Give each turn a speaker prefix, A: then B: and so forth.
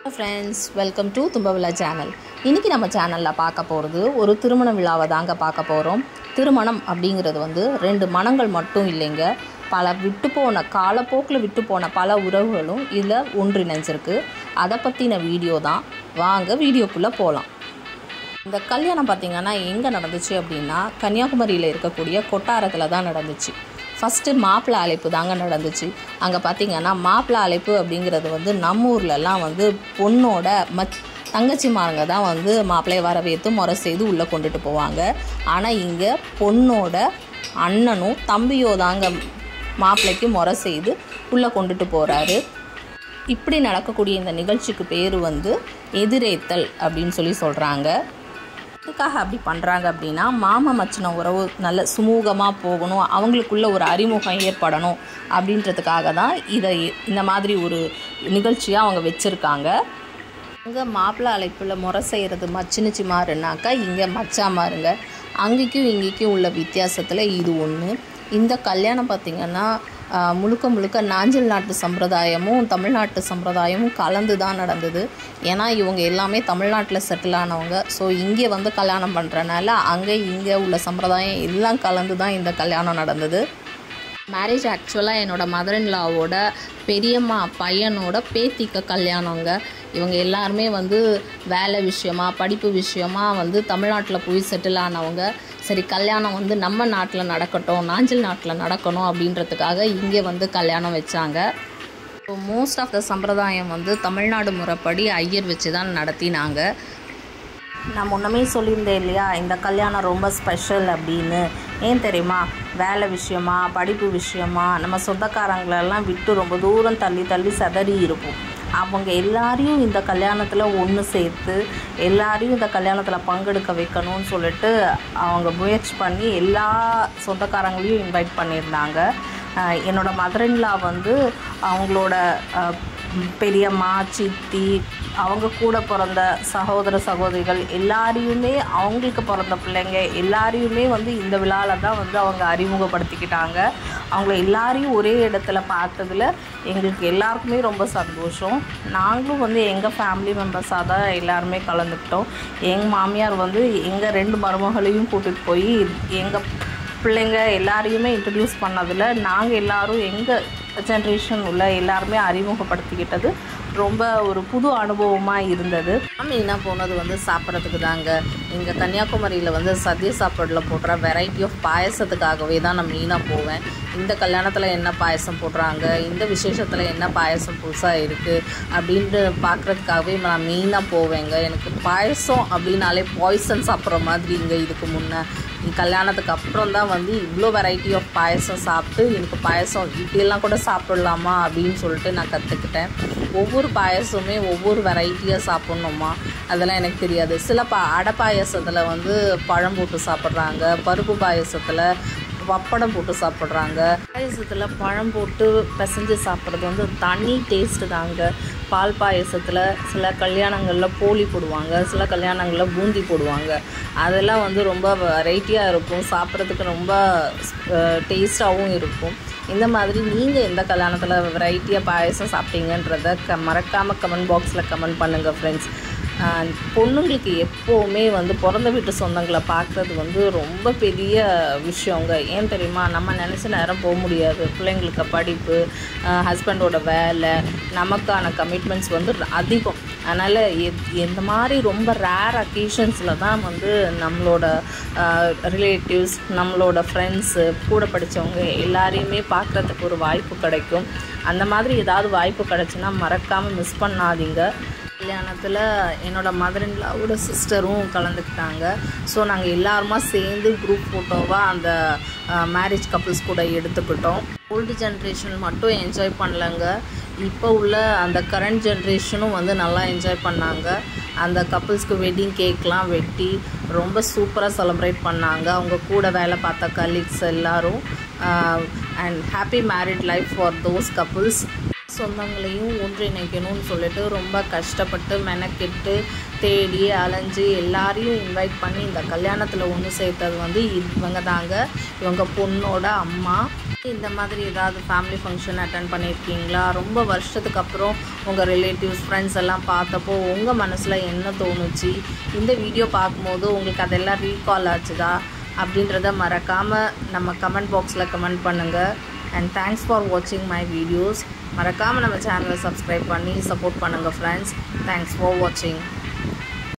A: friends welcome to தும்பவிழா channel இன்றைக்கி நம்ம சேனலில் பார்க்க போகிறது ஒரு திருமண விழாவை தாங்க பார்க்க போகிறோம் திருமணம் அப்படிங்கிறது வந்து ரெண்டு மனங்கள் மட்டும் இல்லைங்க பல விட்டு போன காலப்போக்கில் விட்டு போன பல உறவுகளும் இதில் ஒன்றிணைஞ்சிருக்கு அதை பற்றின வீடியோ தான் வாங்க வீடியோக்குள்ளே போகலாம் இந்த கல்யாணம் பார்த்திங்கன்னா எங்கே நடந்துச்சு அப்படின்னா கன்னியாகுமரியில் இருக்கக்கூடிய கொட்டாரத்தில் தான் நடந்துச்சு ஃபஸ்ட்டு மாப்பிள்ளை அழைப்பு தாங்க நடந்துச்சு அங்கே பார்த்திங்கன்னா மாப்பிள்ளை அழைப்பு அப்படிங்கிறது வந்து நம்ம ஊர்லலாம் வந்து பொண்ணோட மச் தங்கச்சிமாருங்க தான் வந்து மாப்பிள்ளையை வரவேற்று முறை செய்து உள்ளே கொண்டுட்டு போவாங்க ஆனால் இங்கே பொண்ணோட அண்ணனும் தம்பியோ தாங்க மாப்பிள்ளைக்கு முறை செய்து உள்ளே கொண்டுட்டு போகிறாரு இப்படி நடக்கக்கூடிய இந்த நிகழ்ச்சிக்கு பேர் வந்து எதிரேத்தல் அப்படின்னு சொல்லி சொல்கிறாங்க எதுக்காக அப்படி பண்ணுறாங்க அப்படின்னா மாமா மச்சின உறவு நல்ல சுமூகமாக போகணும் அவங்களுக்குள்ள ஒரு அறிமுகம் ஏற்படணும் அப்படின்றதுக்காக தான் இதை இந்த மாதிரி ஒரு நிகழ்ச்சியாக அவங்க வச்சுருக்காங்க இங்கே மாப்பிள்ளை அழைப்பில் முறை செய்கிறது மச்சினிச்சி மாறுனாக்கா இங்கே மச்சா மாறுங்க அங்கேக்கும் இங்கேக்கும் உள்ள வித்தியாசத்தில் இது ஒன்று இந்த கல்யாணம் பார்த்திங்கன்னா ஆஹ், முழுக்க முழுக்க நாஞ்சில் நாட்டு சம்பிரதாயமும் தமிழ்நாட்டு சம்பிரதாயமும் கலந்து தான் நடந்தது ஏன்னா இவங்க எல்லாமே தமிழ்நாட்டில் செட்டில் ஆனவங்க ஸோ இங்கே வந்து கல்யாணம் பண்ணுறனால அங்கே இங்கே உள்ள சம்பிரதாயம் எல்லாம் கலந்து தான் இந்த கல்யாணம் நடந்தது மேரேஜ் ஆக்சுவலாக என்னோடய மதர் இன் லாவோட பெரியம்மா பையனோட பேத்திக்க கல்யாணங்க இவங்க எல்லாருமே வந்து வேலை விஷயமா படிப்பு விஷயமா வந்து தமிழ்நாட்டில் போய் செட்டில் ஆனவங்க சரி கல்யாணம் வந்து நம்ம நாட்டில் நடக்கட்டும் நாஞ்சில் நாட்டில் நடக்கணும் அப்படின்றதுக்காக இங்கே வந்து கல்யாணம் வச்சாங்க ஸோ மோஸ்ட் ஆஃப் த சம்பிரதாயம் வந்து தமிழ்நாடு முறைப்படி ஐயர் வச்சு தான் நடத்தினாங்க நான் முன்னமே சொல்லியிருந்தேன் இல்லையா இந்த கல்யாணம் ரொம்ப ஸ்பெஷல் அப்படின்னு ஏன் தெரியுமா வேலை விஷயமா படிப்பு விஷயமா நம்ம சொந்தக்காரங்களெல்லாம் விட்டு ரொம்ப தூரம் தள்ளி தள்ளி சதறி இருப்போம் அவங்க எல்லாரையும் இந்த கல்யாணத்தில் ஒன்று சேர்த்து எல்லாரையும் இந்த கல்யாணத்தில் பங்கெடுக்க வைக்கணும்னு சொல்லிட்டு அவங்க முயற்சி பண்ணி எல்லா சொந்தக்காரங்களையும் இன்வைட் பண்ணியிருந்தாங்க ஆஹ் என்னோட மதரின்லா வந்து அவங்களோட ஆஹ் பெரியம்மா சித்தி அவங்க கூட பிறந்த சகோதர சகோதரிகள் எல்லாரையுமே அவங்களுக்கு பிறந்த பிள்ளைங்க எல்லாரையுமே வந்து இந்த விழாவில் தான் வந்து அவங்க அறிமுகப்படுத்திக்கிட்டாங்க அவங்கள எல்லாரையும் ஒரே இடத்துல பார்த்ததுல எங்களுக்கு எல்லாருக்குமே ரொம்ப சந்தோஷம் நாங்களும் வந்து எங்கள் ஃபேமிலி மெம்பர்ஸாக தான் எல்லாருமே கலந்துக்கிட்டோம் எங்கள் மாமியார் வந்து எங்கள் ரெண்டு மருமகளையும் கூட்டிகிட்டு போய் எங்கள் பிள்ளைங்க எல்லாரையுமே இன்ட்ரடியூஸ் பண்ணதில் நாங்கள் எல்லாரும் எங்கள் ஜென்ரேஷன் உள்ள எல்லாருமே அறிமுகப்படுத்திக்கிட்டது ரொம்ப ஒரு புது அனுபவமாக இருந்தது மெயினாக போனது வந்து சாப்பிட்றதுக்கு தாங்க இங்கே கன்னியாகுமரியில் வந்து சத்ய சாப்பாடில் போடுற வெரைட்டி ஆஃப் பாயசத்துக்காகவே தான் நான் மெயினாக போவேன் இந்த கல்யாணத்தில் என்ன பாயசம் போடுறாங்க இந்த விசேஷத்தில் என்ன பாயசம் புதுசாக இருக்குது அப்படின்ட்டு பார்க்குறதுக்காகவே நான் மெயினாக போவேங்க எனக்கு பாயசம் அப்படின்னாலே பாய்சன் சாப்பிட்ற மாதிரி இங்கே இதுக்கு முன்னே கல்யாணத்துக்கு அப்புறம் தான் வந்து இவ்வளோ வெரைட்டி ஆஃப் பாயசம் சாப்பிட்டு எனக்கு பாயசம் இப்படியெல்லாம் கூட சாப்பிடலாமா அப்படின்னு சொல்லிட்டு நான் கற்றுக்கிட்டேன் ஒவ்வொரு பாயசமுமே ஒவ்வொரு வெரைட்டியாக சாப்பிட்ணுமா அதெல்லாம் எனக்கு தெரியாது சில பா அடை பாயசத்தில் வந்து பழம் போட்டு சாப்பிட்றாங்க பருப்பு பாயசத்தில் பப்படம் போட்டு சாப்பிட்றாங்க பாயசத்தில் பழம் போட்டு பிசைஞ்சு சாப்பிட்றது வந்து தனி டேஸ்ட்டு தாங்க பால் பாயசத்தில் சில கல்யாணங்களில் போலி போடுவாங்க சில கல்யாணங்களில் பூந்தி போடுவாங்க அதெல்லாம் வந்து ரொம்ப வெரைட்டியாக இருக்கும் சாப்பிட்றதுக்கு ரொம்ப டேஸ்ட்டாகவும் இருக்கும் இந்த மாதிரி நீங்கள் எந்த கல்யாணத்தில் வெரைட்டியாக பாயசம் சாப்பிட்டீங்கன்றத க மறக்காமல் கமெண்ட் பாக்ஸில் கமெண்ட் பண்ணுங்கள் ஃப்ரெண்ட்ஸ் பொண்ணுங்களுக்கு எப்போவுமே வந்து பிறந்த வீட்டு சொந்தங்களை பார்க்குறது வந்து ரொம்ப பெரிய விஷயங்க ஏன் தெரியுமா நம்ம நினச்ச நேரம் போக முடியாது பிள்ளைங்களுக்கு படிப்பு ஹஸ்பண்டோட வேலை நமக்கான கமிட்மெண்ட்ஸ் வந்து அதிகம் அதனால் எத் எந்த மாதிரி ரொம்ப ரேர் அக்கேஷன்ஸில் தான் வந்து நம்மளோட ரிலேட்டிவ்ஸ் நம்மளோட ஃப்ரெண்ட்ஸு கூட படித்தவங்க எல்லாரையுமே பார்க்குறதுக்கு ஒரு வாய்ப்பு கிடைக்கும் அந்த மாதிரி ஏதாவது வாய்ப்பு கிடைச்சுன்னா மறக்காமல் மிஸ் பண்ணாதீங்க கல்யாணத்தில் என்னோட மதர் இன்லாவோட சிஸ்டரும் கலந்துக்கிட்டாங்க ஸோ நாங்கள் எல்லாருமா சேர்ந்து குரூப் ஃபோட்டோவாக அந்த மேரேஜ் கப்புள்ஸ் கூட எடுத்துக்கிட்டோம் ஓல்டு ஜென்ரேஷன் மட்டும் என்ஜாய் பண்ணலங்க இப்போ உள்ள அந்த கரண்ட் ஜென்ரேஷனும் வந்து நல்லா என்ஜாய் பண்ணாங்க அந்த கப்புள்ஸ்க்கு வெட்டிங் கேக்லாம் வெட்டி ரொம்ப சூப்பராக செலிப்ரேட் பண்ணாங்க அவங்க கூட வேலை பார்த்த கலீக்ஸ் எல்லாரும் and happy married life for those couples சொந்தங்களையும் ஒன்றிணைக்கணும்னு சொல்லிட்டு ரொம்ப கஷ்டப்பட்டு மெனக்கெட்டு தேடி அலைஞ்சு எல்லாரையும் இன்வைட் பண்ணி இந்த கல்யாணத்தில் ஒன்று சேர்த்தது வந்து இவங்க தாங்க இவங்க பொண்ணோட அம்மா இந்த மாதிரி ஏதாவது ஃபேமிலி ஃபங்க்ஷன் அட்டன் பண்ணியிருக்கீங்களா ரொம்ப வருஷத்துக்கு அப்புறம் உங்கள் ரிலேட்டிவ்ஸ் ஃப்ரெண்ட்ஸ் எல்லாம் பார்த்தப்போ உங்கள் மனசில் என்ன தோணுச்சு இந்த வீடியோ பார்க்கும்போது உங்களுக்கு அதெல்லாம் ரீகால் ஆச்சுதா அப்படின்றத மறக்காமல் நம்ம கமெண்ட் பாக்ஸில் கமெண்ட் பண்ணுங்கள் அண்ட் தேங்க்ஸ் ஃபார் வாட்சிங் மை வீடியோஸ் மறக்காமல் நம்ம சேனலை சப்ஸ்கிரைப் பண்ணி சப்போர்ட் பண்ணுங்கள் ஃப்ரெண்ட்ஸ் தேங்க்ஸ் ஃபார் வாட்சிங்